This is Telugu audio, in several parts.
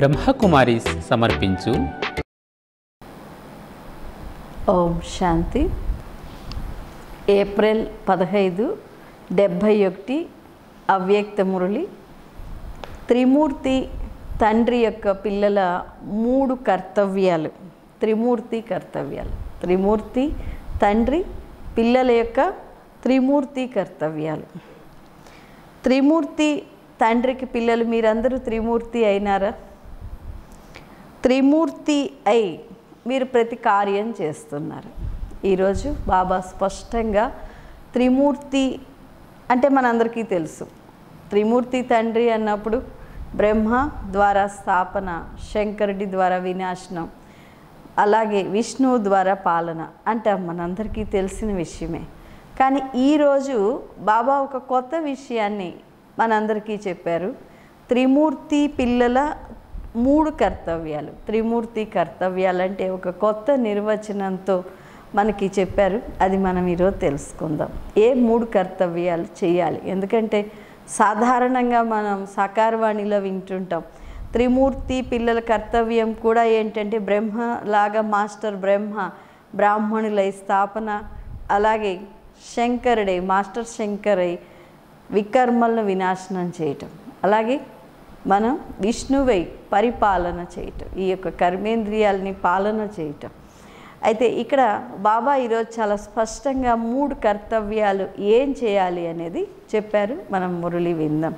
బ్రహ్మకుమారీస్ సమర్పించు ఓం శాంతి ఏప్రిల్ పదహైదు డెబ్భై ఒకటి అవ్యక్త మురళి త్రిమూర్తి తండ్రి యొక్క పిల్లల మూడు కర్తవ్యాలు త్రిమూర్తి కర్తవ్యాలు త్రిమూర్తి తండ్రి పిల్లల యొక్క త్రిమూర్తి కర్తవ్యాలు త్రిమూర్తి తండ్రికి పిల్లలు మీరందరూ త్రిమూర్తి అయినారా త్రిమూర్తి అయి మీరు ప్రతి కార్యం చేస్తున్నారు ఈరోజు బాబా స్పష్టంగా త్రిమూర్తి అంటే మనందరికీ తెలుసు త్రిమూర్తి తండ్రి అన్నప్పుడు బ్రహ్మ ద్వారా స్థాపన శంకరుడి ద్వారా వినాశనం అలాగే విష్ణువు ద్వారా పాలన అంటే మనందరికీ తెలిసిన విషయమే కానీ ఈరోజు బాబా ఒక కొత్త విషయాన్ని మనందరికీ చెప్పారు త్రిమూర్తి పిల్లల మూడు కర్తవ్యాలు త్రిమూర్తి కర్తవ్యాలు అంటే ఒక కొత్త నిర్వచనంతో మనకి చెప్పారు అది మనం ఈరోజు తెలుసుకుందాం ఏ మూడు కర్తవ్యాలు చేయాలి ఎందుకంటే సాధారణంగా మనం సాకారవాణిలో వింటుంటాం త్రిమూర్తి పిల్లల కర్తవ్యం కూడా ఏంటంటే బ్రహ్మ లాగా మాస్టర్ బ్రహ్మ బ్రాహ్మణులై స్థాపన అలాగే శంకరుడై మాస్టర్ శంకరై వికర్మలను వినాశనం చేయటం అలాగే మనం విష్ణువై పరిపాలన చేయటం ఈ యొక్క కర్మేంద్రియాలని పాలన చేయటం అయితే ఇక్కడ బాబా ఈరోజు చాలా స్పష్టంగా మూడు కర్తవ్యాలు ఏం చేయాలి అనేది చెప్పారు మనం మురళి విందాం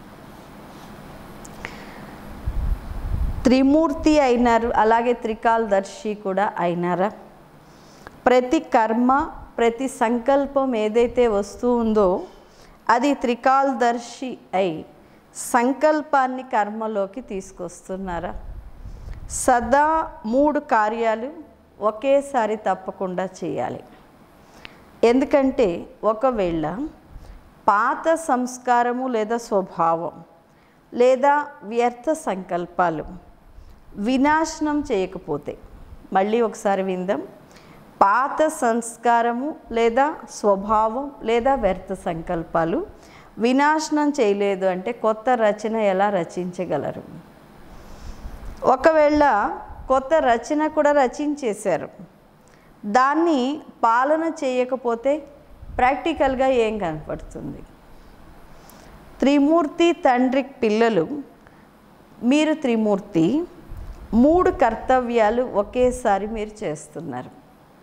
త్రిమూర్తి అయినారు అలాగే త్రికాలదర్శి కూడా అయినారా ప్రతి కర్మ ప్రతి సంకల్పం ఏదైతే వస్తూ ఉందో అది త్రికాలదర్శి అయి సంకల్పాన్ని కర్మలోకి తీసుకొస్తున్నారా సదా మూడు కార్యాలు ఒకేసారి తప్పకుండా చేయాలి ఎందుకంటే ఒకవేళ పాత సంస్కారము లేదా స్వభావం లేదా వ్యర్థ సంకల్పాలు వినాశనం చేయకపోతే మళ్ళీ ఒకసారి విందాం పాత సంస్కారము లేదా స్వభావం లేదా వ్యర్థ సంకల్పాలు వినాశనం చేయలేదు అంటే కొత్త రచన ఎలా రచించగలరు ఒకవేళ కొత్త రచన కూడా రచించేశారు దాన్ని పాలన చేయకపోతే ప్రాక్టికల్గా ఏం కనపడుతుంది త్రిమూర్తి తండ్రి పిల్లలు మీరు త్రిమూర్తి మూడు కర్తవ్యాలు ఒకేసారి మీరు చేస్తున్నారు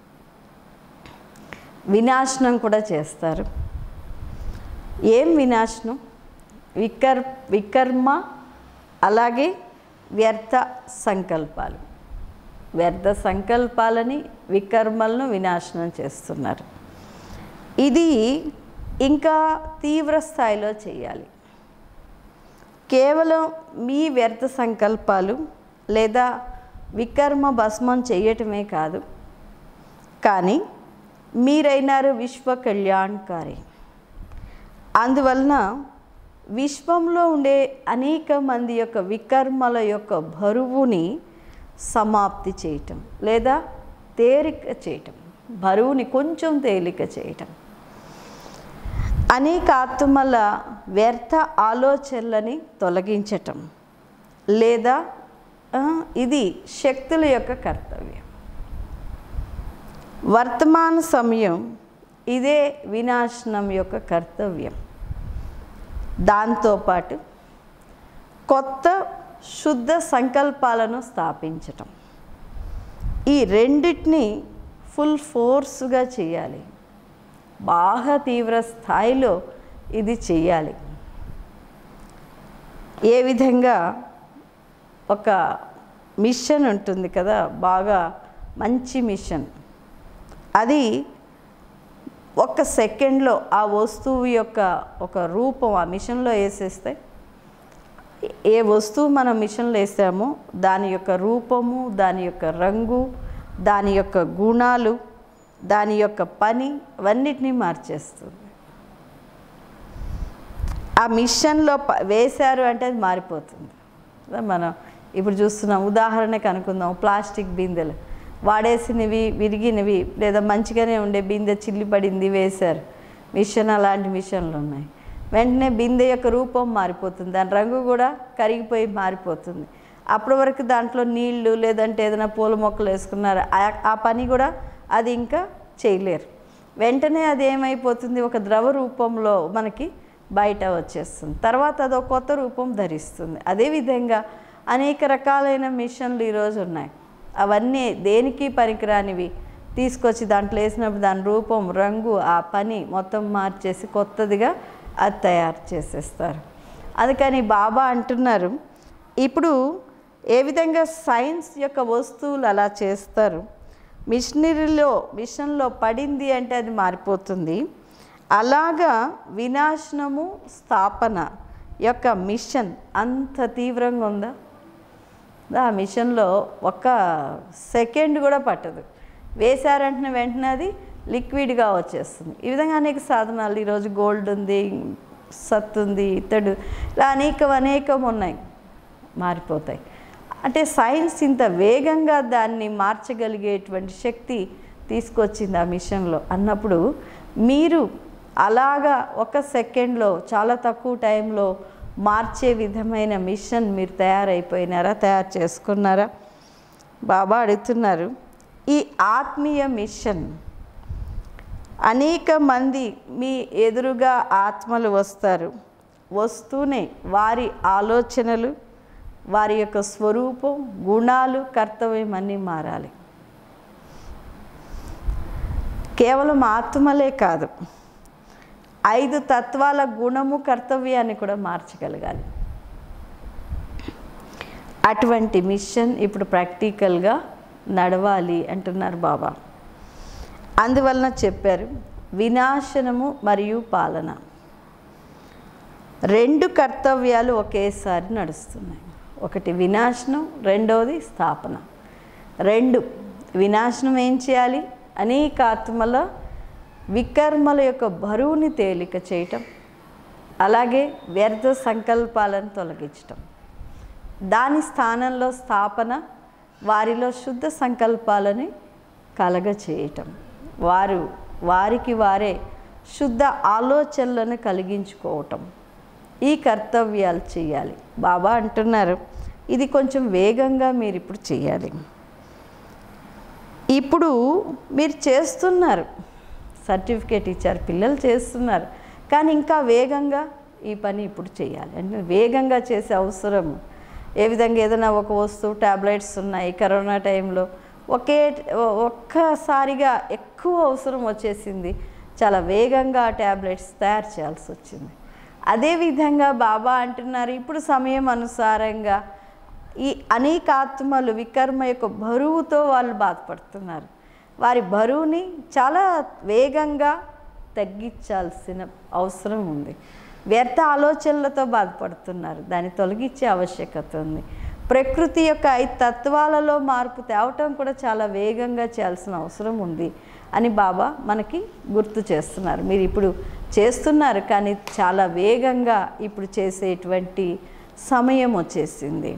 వినాశనం కూడా చేస్తారు ఏం వినాశనం వికర్ వికర్మ అలాగే వ్యర్థ సంకల్పాలు వ్యర్థ సంకల్పాలని వికర్మలను వినాశనం చేస్తున్నారు ఇది ఇంకా తీవ్ర స్థాయిలో చేయాలి కేవలం మీ వ్యర్థ సంకల్పాలు లేదా వికర్మ భస్మం చేయటమే కాదు కానీ మీరైనారు విశ్వ కళ్యాణకారి అందువలన విశ్వంలో ఉండే అనేక మంది యొక్క వికర్మల యొక్క బరువుని సమాప్తి చేయటం లేదా తేలిక చేయటం బరువుని కొంచెం తేలిక చేయటం అనేక ఆత్మల వ్యర్థ ఆలోచనలని తొలగించటం లేదా ఆ, ఇది శక్తుల యొక్క కర్తవ్యం వర్తమాన సమయం ఇదే వినాశనం యొక్క కర్తవ్యం దాంతోపాటు కొత్త శుద్ధ సంకల్పాలను స్థాపించటం ఈ రెండిటిని ఫుల్ ఫోర్స్గా చేయాలి బాగా తీవ్ర స్థాయిలో ఇది చేయాలి ఏ విధంగా ఒక మిషన్ ఉంటుంది కదా బాగా మంచి మిషన్ అది ఒక సెకండ్లో ఆ వస్తువు యొక్క ఒక రూపం ఆ మిషన్లో వేసేస్తే ఏ వస్తువు మనం మిషన్లో వేసామో దాని యొక్క రూపము దాని యొక్క రంగు దాని యొక్క గుణాలు దాని యొక్క పని అవన్నిటినీ మార్చేస్తుంది ఆ మిషన్లో ప- వేశారు అంటే అది మారిపోతుంది కదా మనం ఇప్పుడు చూస్తున్నాం ఉదాహరణకు అనుకుందాం ప్లాస్టిక్ బిందెలు వాడేసినవి విరిగినవి లేదా మంచిగానే ఉండే బిందె చిల్లిపడింది వేశారు మిషన్ అలాంటి మిషన్లు ఉన్నాయి వెంటనే బిందె యొక్క రూపం మారిపోతుంది దాని రంగు కూడా కరిగిపోయి మారిపోతుంది అప్పటి వరకు దాంట్లో నీళ్లు లేదంటే ఏదైనా పూల మొక్కలు వేసుకున్నారు ఆ- ఆ పని కూడా అది ఇంకా చేయలేరు వెంటనే అది ఏమైపోతుంది ఒక ద్రవ రూపంలో మనకి బయట వచ్చేస్తుంది తర్వాత అది ఒక కొత్త రూపం ధరిస్తుంది అదేవిధంగా అనేక రకాలైన మిషన్లు ఈరోజు ఉన్నాయి అవన్నీ దేనికి పనికిరానివి తీసుకొచ్చి దాంట్లో వేసినప్పుడు దాని రూపం రంగు ఆ పని మొత్తం మార్చేసి కొత్తదిగా అది తయారు చేసేస్తారు అందుకని బాబా అంటున్నారు ఇప్పుడు ఏ విధంగా సైన్స్ యొక్క వస్తువులు అలా చేస్తారు మిషనరీలో మిషన్లో పడింది అంటే అది మారిపోతుంది అలాగా వినాశనము స్థాపన యొక్క మిషన్ అంత తీవ్రంగా ఉందా ఆ మిషన్లో ఒక్క సెకండ్ కూడా పట్టదు వేశారంటే వెంటనే అది లిక్విడ్గా వచ్చేస్తుంది ఈ విధంగా అనేక సాధనాలు ఈరోజు గోల్డ్ ఉంది సత్ ఉంది ఇతడు ఇలా అనేకం అనేకం ఉన్నాయి మారిపోతాయి అంటే సైన్స్ ఇంత వేగంగా దాన్ని మార్చగలిగేటువంటి శక్తి తీసుకొచ్చింది ఆ మిషన్లో అన్నప్పుడు మీరు అలాగా ఒక సెకండ్లో చాలా తక్కువ టైంలో మార్చే విధమైన మిషన్ మీరు తయారైపోయినారా తయారు చేసుకున్నారా బాబా అడుగుతున్నారు ఈ ఆత్మీయ మిషన్ అనేక మంది మీ ఎదురుగా ఆత్మలు వస్తారు వస్తూనే వారి ఆలోచనలు వారి యొక్క స్వరూపం గుణాలు కర్తవ్యం అన్నీ మారాలి కేవలం ఆత్మలే కాదు ఐదు తత్వాల గుణము కర్తవ్యాన్ని కూడా మార్చగలగాలి అటువంటి మిషన్ ఇప్పుడు ప్రాక్టికల్గా నడవాలి అంటున్నారు బాబా అందువలన చెప్పారు వినాశనము మరియు పాలన రెండు కర్తవ్యాలు ఒకేసారి నడుస్తున్నాయి ఒకటి వినాశనం రెండవది స్థాపన రెండు వినాశనం ఏం చేయాలి అనేక ఆత్మల వికర్మల యొక్క బరువుని తేలిక చేయటం అలాగే వ్యర్థ సంకల్పాలను తొలగించటం దాని స్థానంలో స్థాపన వారిలో శుద్ధ సంకల్పాలని కలగ చేయటం వారు వారికి వారే శుద్ధ ఆలోచనలను కలిగించుకోవటం ఈ కర్తవ్యాలు చేయాలి బాబా అంటున్నారు ఇది కొంచెం వేగంగా మీరు ఇప్పుడు చేయాలి ఇప్పుడు మీరు చేస్తున్నారు సర్టిఫికేట్ ఇచ్చారు పిల్లలు చేస్తున్నారు కానీ ఇంకా వేగంగా ఈ పని ఇప్పుడు చేయాలి అంటే వేగంగా చేసే అవసరం ఏ విధంగా ఏదైనా ఒక వస్తువు టాబ్లెట్స్ ఉన్నాయి కరోనా టైంలో ఒకే ఒక్కసారిగా ఎక్కువ అవసరం వచ్చేసింది చాలా వేగంగా ఆ ట్యాబ్లెట్స్ తయారు చేయాల్సి వచ్చింది అదేవిధంగా బాబా అంటున్నారు ఇప్పుడు సమయం అనుసారంగా ఈ అనేక ఆత్మలు వికర్మ యొక్క బరువుతో వాళ్ళు బాధపడుతున్నారు వారి బరువుని చాలా వేగంగా తగ్గించాల్సిన అవసరం ఉంది వ్యర్థ ఆలోచనలతో బాధపడుతున్నారు దాన్ని తొలగించే ఆవశ్యకత ఉంది ప్రకృతి యొక్క ఐదు తత్వాలలో మార్పు తేవటం కూడా చాలా వేగంగా చేయాల్సిన అవసరం ఉంది అని బాబా మనకి గుర్తు చేస్తున్నారు మీరు ఇప్పుడు చేస్తున్నారు కానీ చాలా వేగంగా ఇప్పుడు చేసేటువంటి సమయం వచ్చేసింది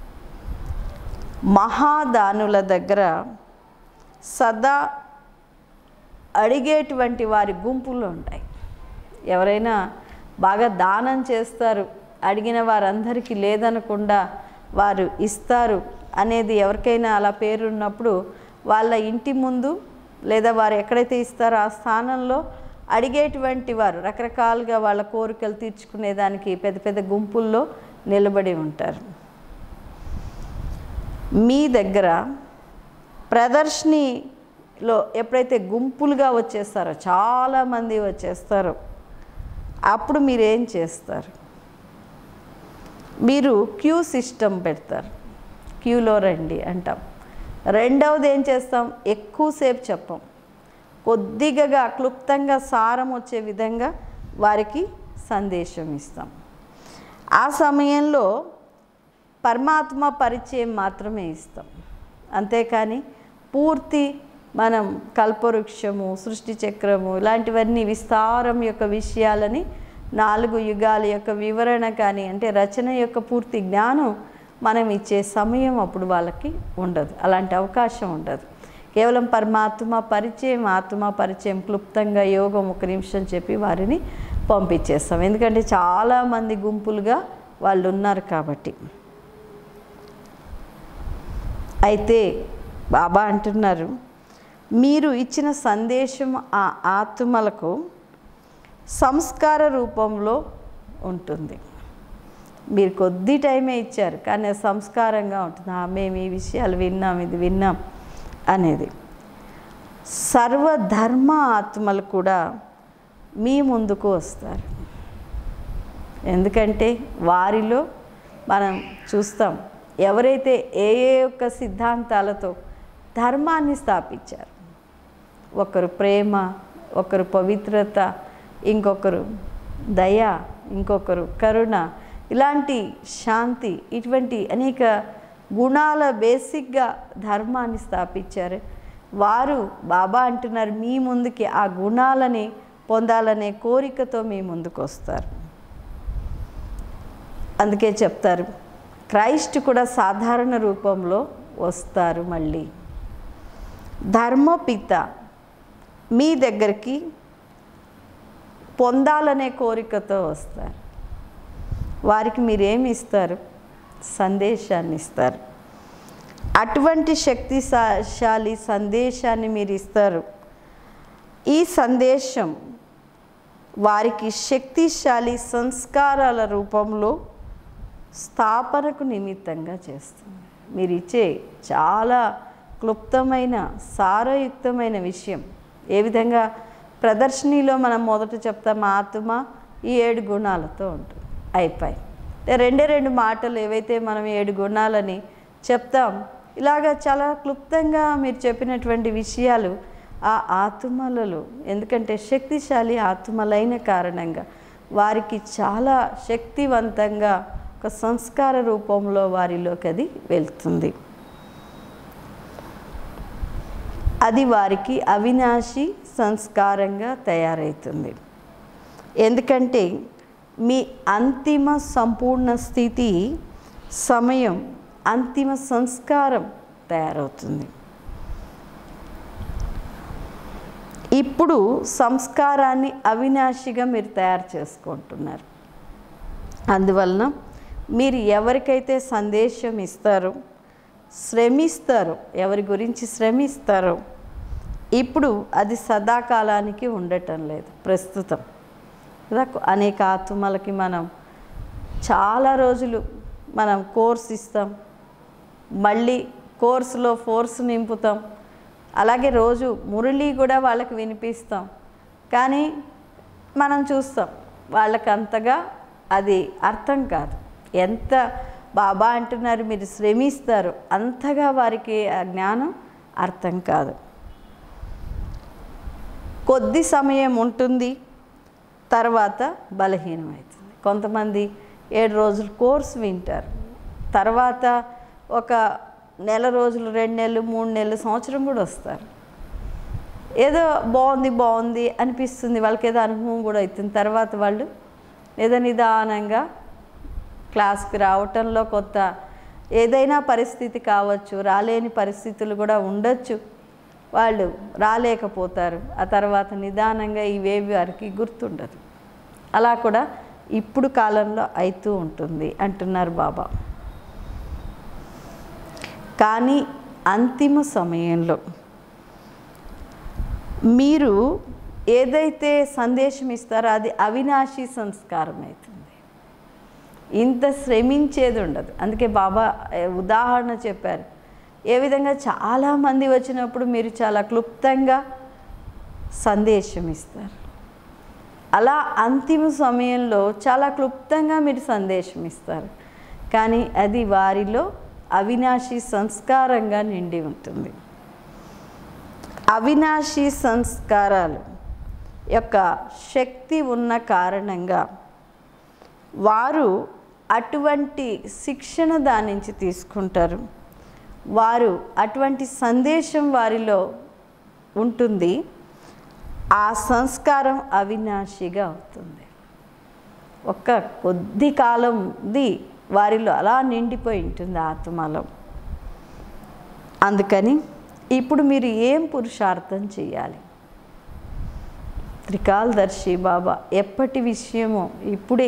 మహాదానుల దగ్గర సదా అడిగేటువంటి వారి గుంపులు ఉంటాయి ఎవరైనా బాగా దానం చేస్తారు అడిగిన వారందరికీ లేదనకుండా వారు ఇస్తారు అనేది ఎవరికైనా అలా పేరున్నప్పుడు వాళ్ళ ఇంటి ముందు లేదా వారు ఎక్కడైతే ఇస్తారో ఆ స్థానంలో అడిగేటువంటి వారు రకరకాలుగా వాళ్ళ కోరికలు తీర్చుకునేదానికి పెద్ద పెద్ద గుంపుల్లో నిలబడి ఉంటారు మీ దగ్గర ప్రదర్శనలో ఎప్పుడైతే గుంపులుగా వచ్చేస్తారో చాలామంది వచ్చేస్తారో అప్పుడు మీరు ఏం చేస్తారు మీరు క్యూ సిస్టమ్ పెడతారు క్యూలో రండి అంటాం రెండవది ఏం చేస్తాం ఎక్కువసేపు చెప్పం కొద్దిగా క్లుప్తంగా సారం వచ్చే విధంగా వారికి సందేశం ఇస్తాం ఆ సమయంలో పరమాత్మ పరిచయం మాత్రమే ఇస్తాం అంతేకాని పూర్తి మనం కల్పవృక్షము సృష్టి చక్రము ఇలాంటివన్నీ విస్తారం యొక్క విషయాలని నాలుగు యుగాల యొక్క వివరణ కానీ అంటే రచన యొక్క పూర్తి జ్ఞానం మనం ఇచ్చే సమయం అప్పుడు వాళ్ళకి ఉండదు అలాంటి అవకాశం ఉండదు కేవలం పరమాత్మ పరిచయం ఆత్మ పరిచయం క్లుప్తంగా యోగం ఒక నిమిషం చెప్పి వారిని పంపించేస్తాం ఎందుకంటే చాలామంది గుంపులుగా వాళ్ళు ఉన్నారు కాబట్టి అయితే బాబా అంటున్నారు మీరు ఇచ్చిన సందేశం ఆ ఆత్మలకు సంస్కార రూపంలో ఉంటుంది మీరు కొద్ది టైమే ఇచ్చారు కానీ అది సంస్కారంగా ఉంటుంది "ఆ, మేము ఈ విషయాలు విన్నాం ఇది విన్నాం అనేది సర్వధర్మ ఆత్మలు కూడా మీ ముందుకు వస్తారు ఎందుకంటే వారిలో మనం చూస్తాం ఎవరైతే ఏ ఏ యొక్క సిద్ధాంతాలతో ధర్మాన్ని స్థాపించారు ఒకరు ప్రేమ ఒకరు పవిత్రత ఇంకొకరు దయ ఇంకొకరు కరుణ ఇలాంటి శాంతి ఇటువంటి అనేక గుణాల బేసిక్గా ధర్మాన్ని స్థాపించారు వారు బాబా అంటున్నారు మీ ముందుకి ఆ గుణాలని పొందాలనే కోరికతో మీ ముందుకు వస్తారు అందుకే చెప్తారు క్రైస్ట్ కూడా సాధారణ రూపంలో వస్తారు మళ్ళీ ధర్మపిత మీ దగ్గరికి పొందాలనే కోరికతో వస్తారు వారికి మీరేమి ఇస్తారు సందేశాన్ని ఇస్తారు అటువంటి శక్తిశాలి సందేశాన్ని మీరు ఇస్తారు ఈ సందేశం వారికి శక్తిశాలి సంస్కారాల రూపంలో స్థాపనకు నిమిత్తంగా చేస్తుంది మీరు ఇచ్చే చాలా క్లుప్తమైన సారయుక్తమైన విషయం ఏ విధంగా ప్రదర్శనలో మనం మొదట చెప్తాం ఆత్మ ఈ ఏడు గుణాలతో ఉంటుంది అయిపోయి రెండే రెండు మాటలు ఏవైతే మనం ఏడు గుణాలని చెప్తాం ఇలాగా చాలా క్లుప్తంగా మీరు చెప్పినటువంటి విషయాలు ఆ ఆత్మలలో ఎందుకంటే శక్తిశాలి ఆత్మలైన కారణంగా వారికి చాలా శక్తివంతంగా ఒక సంస్కార రూపంలో వారిలోకి అది వెళ్తుంది అది వారికి అవినాశి సంస్కారంగా తయారవుతుంది ఎందుకంటే మీ అంతిమ సంపూర్ణ స్థితి సమయం అంతిమ సంస్కారం తయారవుతుంది ఇప్పుడు సంస్కారాన్ని అవినాశిగా మీరు తయారు చేసుకుంటున్నారు అందువలన మీరు ఎవరికైతే సందేశం ఇస్తారో శ్రమిస్తారో ఎవరి గురించి శ్రమిస్తారో ఇప్పుడు అది సదాకాలానికి ఉండటం లేదు ప్రస్తుతం కదా అనేక ఆత్మలకి మనం చాలా రోజులు మనం కోర్స్ ఇస్తాం మళ్ళీ కోర్సులో ఫోర్స్ నింపుతాం అలాగే రోజు మురళి కూడా వాళ్ళకి వినిపిస్తాం కానీ మనం చూస్తాం వాళ్ళకి అంతగా అది అర్థం కాదు ఎంత బాబా అంటున్నారు మీరు శ్రమిస్తారు అంతగా వారికి ఆ జ్ఞానం అర్థం కాదు కొద్ది సమయం ఉంటుంది తర్వాత బలహీనమవుతుంది కొంతమంది ఏడు రోజులు కోర్సు వింటారు తర్వాత ఒక నెల రోజులు రెండు నెలలు మూడు నెలలు సంవత్సరం కూడా వస్తారు ఏదో బాగుంది బాగుంది అనిపిస్తుంది వాళ్ళకి ఏదో అనుభవం కూడా అవుతుంది తర్వాత వాళ్ళు ఏదో నిదానంగా క్లాస్కి రావటంలో కొత్త ఏదైనా పరిస్థితి కావచ్చు రాలేని పరిస్థితులు కూడా ఉండొచ్చు వాళ్ళు రాలేకపోతారు ఆ తర్వాత నిదానంగా ఇవేవి వారికి గుర్తుండదు అలా కూడా ఇప్పుడు కాలంలో అవుతూ ఉంటుంది అంటున్నారు బాబా కానీ అంతిమ సమయంలో మీరు ఏదైతే సందేశం ఇస్తారో అది అవినాశి సంస్కారం అవుతుంది ఇంత శ్రమించేది ఉండదు అందుకే బాబా ఏ, ఉదాహరణ చెప్పారు ఏ విధంగా చాలామంది వచ్చినప్పుడు మీరు చాలా క్లుప్తంగా సందేశం ఇస్తారు అలా అంతిమ సమయంలో చాలా క్లుప్తంగా మీరు సందేశం ఇస్తారు కానీ అది వారిలో అవినాశి సంస్కారంగా నిండి ఉంటుంది అవినాశి సంస్కారాలు యొక్క శక్తి ఉన్న కారణంగా వారు అటువంటి శిక్షణ దాని నుంచి తీసుకుంటారు వారు అటువంటి సందేశం వారిలో ఉంటుంది ఆ సంస్కారం అవినాశిగా అవుతుంది ఒక్క కొద్ది కాలంది వారిలో అలా నిండిపోయి ఉంటుంది ఆత్మలో అందుకని ఇప్పుడు మీరు ఏం పురుషార్థం చేయాలి త్రికాలదర్శి బాబా ఎప్పటి విషయమో ఇప్పుడే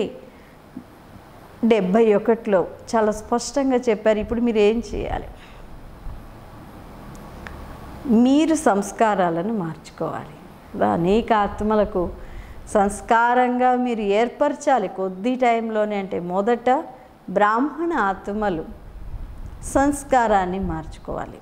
డెబ్భై ఒకటిలో చాలా స్పష్టంగా చెప్పారు ఇప్పుడు మీరు ఏం చేయాలి మీరు సంస్కారాలను మార్చుకోవాలి కదా? అనేక ఆత్మలకు సంస్కారంగా మీరు ఏర్పరచాలి కొద్ది టైంలోనే అంటే మొదట బ్రాహ్మణ ఆత్మలు సంస్కారాన్ని మార్చుకోవాలి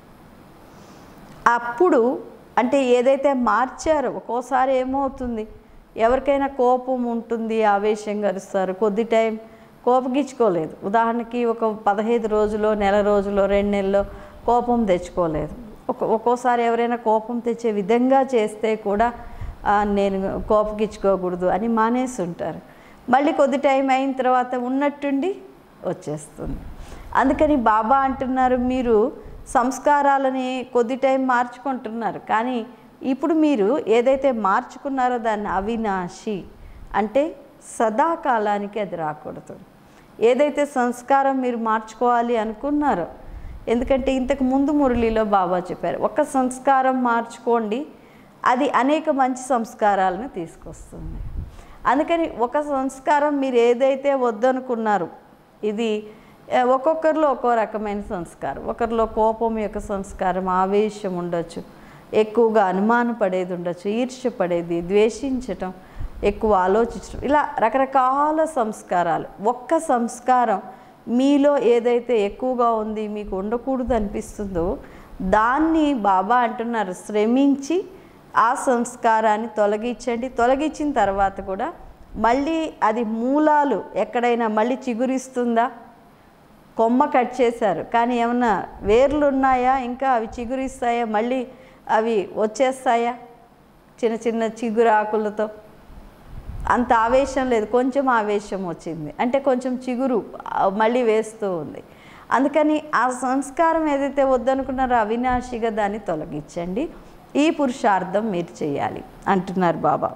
అప్పుడు అంటే ఏదైతే మార్చారో ఒక్కోసారి ఏమవుతుంది ఎవరికైనా కోపం ఉంటుంది ఆవేశం గరుస్తారు కొద్ది టైం కోపగించుకోలేదు ఉదాహరణకి ఒక పదహైదు రోజులో నెల రోజులో రెండు నెలల్లో కోపం తెచ్చుకోలేదు ఒక ఒక్కోసారి ఎవరైనా కోపం తెచ్చే విధంగా చేస్తే కూడా "ఆ, నేను కోపగించుకోకూడదు అని మానేసి ఉంటారు మళ్ళీ కొద్ది టైం అయిన తర్వాత ఉన్నట్టుండి వచ్చేస్తుంది అందుకని బాబా అంటున్నారు మీరు సంస్కారాలని కొద్ది టైం మార్చుకుంటున్నారు కానీ ఇప్పుడు మీరు ఏదైతే మార్చుకున్నారో దాన్ని అవినాశి అంటే సదాకాలానికి అది రాకూడదు ఏదైతే సంస్కారం మీరు మార్చుకోవాలి అనుకున్నారో ఎందుకంటే ఇంతకు ముందు మురళిలో బాబా చెప్పారు ఒక సంస్కారం మార్చుకోండి అది అనేక మంచి సంస్కారాలను తీసుకొస్తుంది అందుకని ఒక సంస్కారం మీరు ఏదైతే వద్దనుకున్నారు ఇది ఆ, ఒక్కొక్కరిలో ఒక్కో రకమైన సంస్కారం ఒకరిలో కోపం యొక్క సంస్కారం ఆవేశం ఉండొచ్చు ఎక్కువగా అనుమాన పడేది ఉండొచ్చు ఈర్ష్య పడేది ద్వేషించటం ఎక్కువ ఆలోచించడం ఇలా రకరకాల సంస్కారాలు ఒక్క సంస్కారం మీలో ఏదైతే ఎక్కువగా ఉంది మీకు ఉండకూడదు అనిపిస్తుందో దాన్ని బాబా అంటున్నారు శ్రమించి ఆ సంస్కారాన్ని తొలగించండి తొలగించిన తర్వాత కూడా మళ్ళీ అది మూలాలు ఎక్కడైనా మళ్ళీ చిగురిస్తుందా కొమ్మ కట్ చేశారు కానీ ఏమన్నా వేర్లు ఉన్నాయా ఇంకా అవి చిగురిస్తాయా మళ్ళీ అవి వచ్చేస్తాయా చిన్న చిన్న చిగురు ఆకులతో అంత ఆవేశం లేదు కొంచెం ఆవేశం వచ్చింది అంటే కొంచెం చిగురు ఆ, మళ్ళీ వేస్తూ ఉంది అందుకని ఆ సంస్కారం ఏదైతే వద్దనుకున్నారో అవినాశిగా దాన్ని తొలగించండి ఈ పురుషార్థం మీరు చేయాలి అంటున్నారు బాబా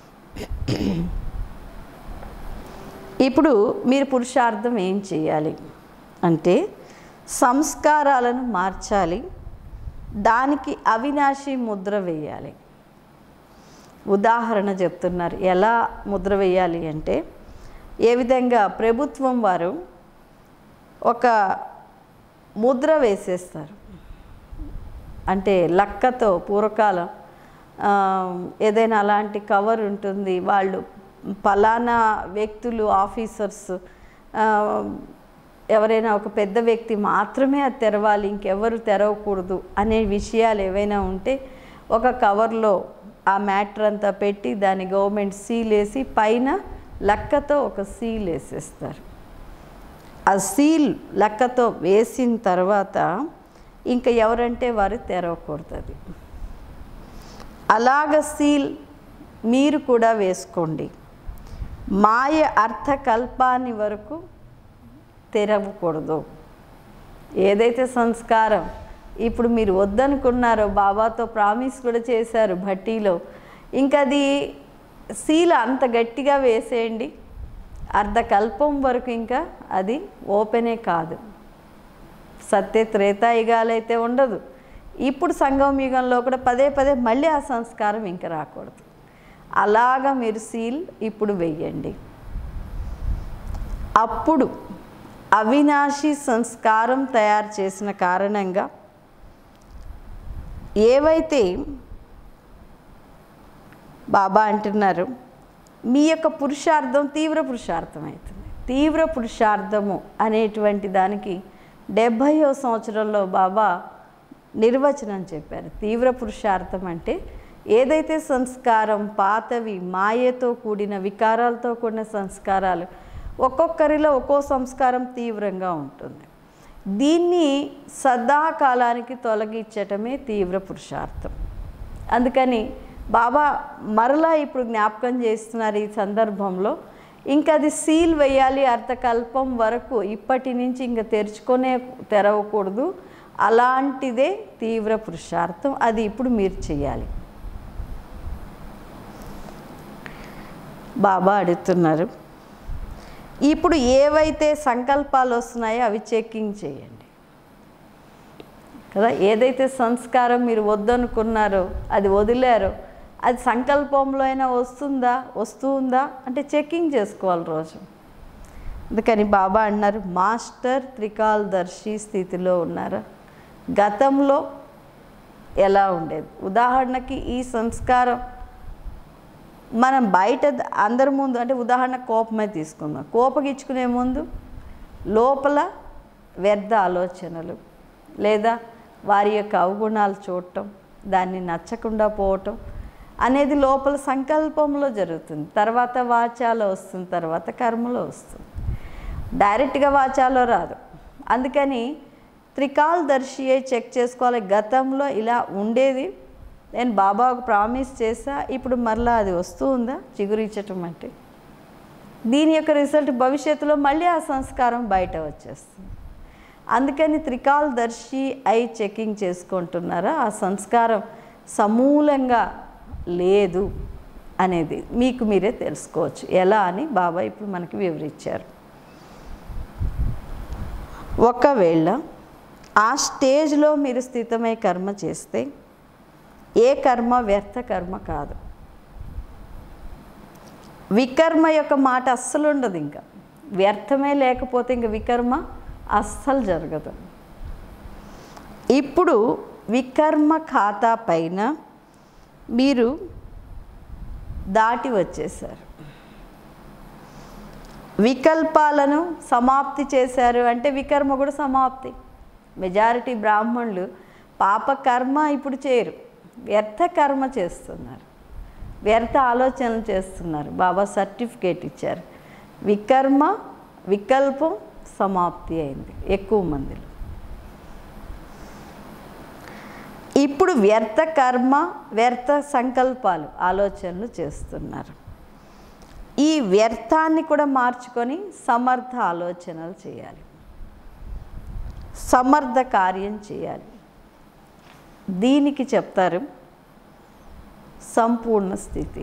ఇప్పుడు మీరు పురుషార్థం ఏం చేయాలి అంటే సంస్కారాలను మార్చాలి దానికి అవినాశి ముద్ర వేయాలి ఉదాహరణ చెప్తున్నారు ఎలా ముద్ర వేయాలి అంటే ఏ విధంగా ప్రభుత్వం వారు ఒక ముద్ర వేసేస్తారు అంటే లక్కతో పూర్వకాలం ఆ, ఏదైనా అలాంటి కవర్ ఉంటుంది వాళ్ళు పలానా వ్యక్తులు ఆఫీసర్స్ ఆ, ఎవరైనా ఒక పెద్ద వ్యక్తి మాత్రమే అది తెరవాలి ఇంకెవరు తెరవకూడదు అనే విషయాలు ఏవైనా ఉంటే ఒక కవర్లో ఆ మ్యాటర్ అంతా పెట్టి దాని గవర్నమెంట్ సీల్ వేసి పైన లక్కతో ఒక సీల్ వేసేస్తారు ఆ సీల్ లెక్కతో వేసిన తర్వాత ఇంకా ఎవరంటే వారు తెరవకూడదు అది అలాగ సీల్ మీరు కూడా వేసుకోండి మాయ అర్థకల్పాన్ని వరకు తెరవకూడదు ఏదైతే సంస్కారం ఇప్పుడు మీరు వద్దనుకున్నారో బాబాతో ప్రామిస్ కూడా చేశారు భట్టీలో ఇంకా అది సీల అంత గట్టిగా వేసేయండి అర్ధకల్పం వరకు ఇంకా అది ఓపెనే కాదు సత్య త్రేతాయుగాలైతే ఉండదు ఇప్పుడు సంగమ యుగంలో కూడా పదే పదే మళ్ళీ ఆ సంస్కారం ఇంకా రాకూడదు అలాగా మీరు సీల్ ఇప్పుడు వెయ్యండి అప్పుడు అవినాశి సంస్కారం తయారు చేసిన కారణంగా ఏవైతే బాబా అంటున్నారు మీ యొక్క పురుషార్థం తీవ్ర పురుషార్థం అవుతుంది తీవ్ర పురుషార్థము అనేటువంటి దానికి డెబ్భైవ సంవత్సరంలో బాబా నిర్వచనం చెప్పారు తీవ్ర పురుషార్థం అంటే ఏదైతే సంస్కారం పాతవి మాయతో కూడిన వికారాలతో కూడిన సంస్కారాలు ఒక్కొక్కరిలో ఒక్కో సంస్కారం తీవ్రంగా ఉంటుంది దీన్ని సదాకాలానికి తొలగించటమే తీవ్ర పురుషార్థం అందుకని బాబా మరలా ఇప్పుడు జ్ఞాపకం చేస్తున్నారు ఈ సందర్భంలో ఇంకా అది సీల్ వేయాలి అర్థకల్పం వరకు ఇప్పటి నుంచి ఇంకా తెరుచుకొనే తెరవకూడదు అలాంటిదే తీవ్ర పురుషార్థం అది ఇప్పుడు మీరు చేయాలి బాబా అడుగుతున్నారు ఇప్పుడు ఏవైతే సంకల్పాలు వస్తున్నాయో అవి చెక్కింగ్ చేయండి కదా ఏదైతే సంస్కారం మీరు వద్దనుకున్నారో అది వదిలారో అది సంకల్పంలో అయినా వస్తుందా వస్తూ ఉందా అంటే చెక్కింగ్ చేసుకోవాలి రోజు అందుకని బాబా అన్నారు మాస్టర్ త్రికాల్ దర్శి స్థితిలో ఉన్నారా గతంలో ఎలా ఉండేది ఉదాహరణకి ఈ సంస్కారం మనం బయట ద- అందరి ముందు అంటే ఉదాహరణ కోపమే తీసుకుందాం కోపగిచ్చుకునే ముందు లోపల వ్యర్థ ఆలోచనలు లేదా వారి యొక్క అవగుణాలు చూడటం దాన్ని నచ్చకుండా పోవటం అనేది లోపల సంకల్పంలో జరుగుతుంది తర్వాత వాచాలో వస్తుంది తర్వాత కర్మలో వస్తుంది డైరెక్ట్గా వాచాలో రాదు అందుకని త్రికాల్ దర్శి అయి చెక్ చేసుకోవాలి గతంలో ఇలా ఉండేది నేను బాబాకు ప్రామిస్ చేసా ఇప్పుడు మరలా అది వస్తూ ఉందా చిగురించటం అంటే దీని యొక్క రిజల్ట్ భవిష్యత్తులో మళ్ళీ ఆ సంస్కారం బయట వచ్చేస్తుంది అందుకని త్రికాల్ దర్శి అయి చెకింగ్ చేసుకుంటున్నారా ఆ సంస్కారం సమూలంగా లేదు అనేది మీకు మీరే తెలుసుకోవచ్చు ఎలా అని బాబా ఇప్పుడు మనకి వివరించారు ఒకవేళ ఆ స్టేజ్లో మీరు స్థితమై కర్మ చేస్తే ఏ కర్మ వ్యర్థ కర్మ కాదు వికర్మ యొక్క మాట అస్సలు ఉండదు ఇంకా వ్యర్థమే లేకపోతే ఇంక వికర్మ అస్సలు జరగదు ఇప్పుడు వికర్మ ఖాతా పైన మీరు దాటి వచ్చేసారు వికల్పాలను సమాప్తి చేశారు అంటే వికర్మ కూడా సమాప్తి మెజారిటీ బ్రాహ్మణులు పాప కర్మ ఇప్పుడు చేయరు వ్యర్థ కర్మ చేస్తున్నారు వ్యర్థ ఆలోచనలు చేస్తున్నారు బాబా సర్టిఫికేట్ ఇచ్చారు వికర్మ వికల్పం సమాప్తి అయింది ఎక్కువ మందిలో ఇప్పుడు వ్యర్థ కర్మ వ్యర్థ సంకల్పాలు ఆలోచనలు చేస్తున్నారు ఈ వ్యర్థాన్ని కూడా మార్చుకొని సమర్థ ఆలోచనలు చేయాలి సమర్థ కార్యం చేయాలి దీనికి చెప్తారు సంపూర్ణ స్థితి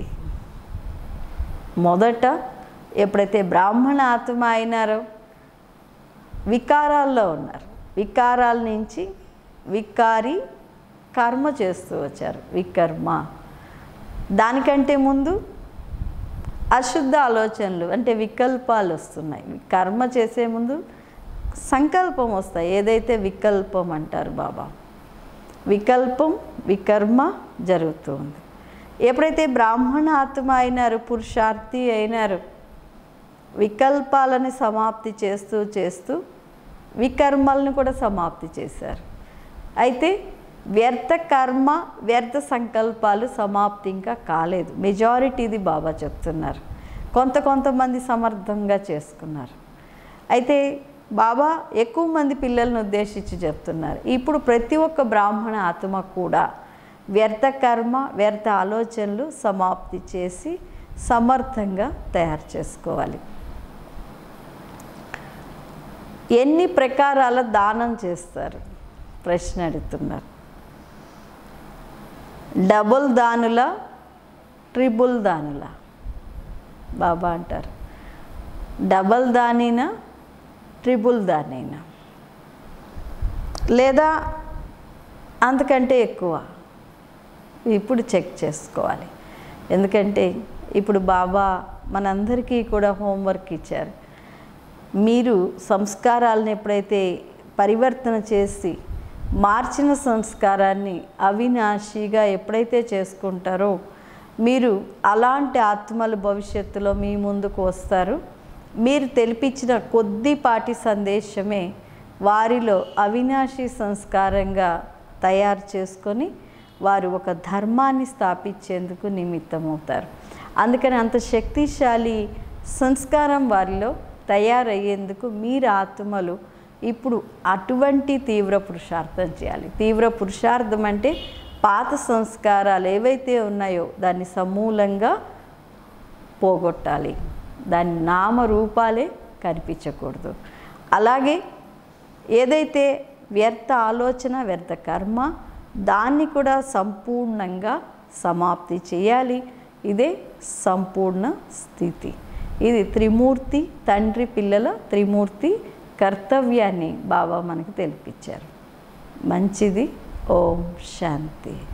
మొదట ఎప్పుడైతే బ్రాహ్మణ ఆత్మ అయినారో వికారాల్లో ఉన్నారు వికారాల నుంచి వికారి కర్మ చేస్తూ వచ్చారు వికర్మ దానికంటే ముందు అశుద్ధ ఆలోచనలు అంటే వికల్పాలు వస్తున్నాయి కర్మ చేసే ముందు సంకల్పం వస్తాయి ఏదైతే వికల్పం అంటారు బాబా వికల్పం వికర్మ జరుగుతుంది ఎప్పుడైతే బ్రాహ్మణ ఆత్మ అయినారు పురుషార్థి అయినారు వికల్పాలని సమాప్తి చేస్తూ చేస్తూ వికర్మలను కూడా సమాప్తి చేశారు అయితే వ్యర్థ కర్మ వ్యర్థ సంకల్పాలు సమాప్తి ఇంకా కాలేదు మెజారిటీది బాబా చెప్తున్నారు కొంత కొంతమంది సమర్థంగా చేసుకున్నారు అయితే బాబా ఎక్కువ మంది పిల్లలను ఉద్దేశించి చెప్తున్నారు ఇప్పుడు ప్రతి ఒక్క బ్రాహ్మణ ఆత్మ కూడా వ్యర్థ కర్మ వ్యర్థ ఆలోచనలు సమాప్తి చేసి సమర్థంగా తయారు చేసుకోవాలి ఎన్ని ప్రకారాల దానం చేస్తారు ప్రశ్న అడుగుతున్నారు డబుల్ దానుల ట్రిబుల్ దానుల బాబా అంటారు డబల్ దానినా ట్రిబుల్ దానైనా లేదా అంతకంటే ఎక్కువ ఇప్పుడు చెక్ చేసుకోవాలి ఎందుకంటే ఇప్పుడు బాబా మనందరికీ కూడా హోంవర్క్ ఇచ్చారు మీరు సంస్కారాలను ఎప్పుడైతే పరివర్తన చేసి మార్చిన సంస్కారాన్ని అవినాశిగా ఎప్పుడైతే చేసుకుంటారో మీరు అలాంటి ఆత్మలు భవిష్యత్తులో మీ ముందుకు వస్తారు మీరు తెలిపించిన కొద్దిపాటి సందేశమే వారిలో అవినాశి సంస్కారంగా తయారు చేసుకొని వారు ఒక ధర్మాన్ని స్థాపించేందుకు నిమిత్తమవుతారు అందుకని అంత శక్తిశాలి సంస్కారం వారిలో తయారయ్యేందుకు మీరు ఆత్మలు ఇప్పుడు అటువంటి తీవ్ర పురుషార్థం చేయాలి తీవ్ర పురుషార్థం అంటే పాత సంస్కారాలు ఏవైతే ఉన్నాయో దాన్ని సమూలంగా పోగొట్టాలి దాని నామరూపాలే కనిపించకూడదు అలాగే ఏదైతే వ్యర్థ ఆలోచన వ్యర్థ కర్మ దాన్ని కూడా సంపూర్ణంగా సమాప్తి చేయాలి ఇదే సంపూర్ణ స్థితి ఇది త్రిమూర్తి తండ్రి పిల్లల త్రిమూర్తి కర్తవ్యాన్ని బాబా మనకు తెలిపించారు మంచిది ఓం శాంతి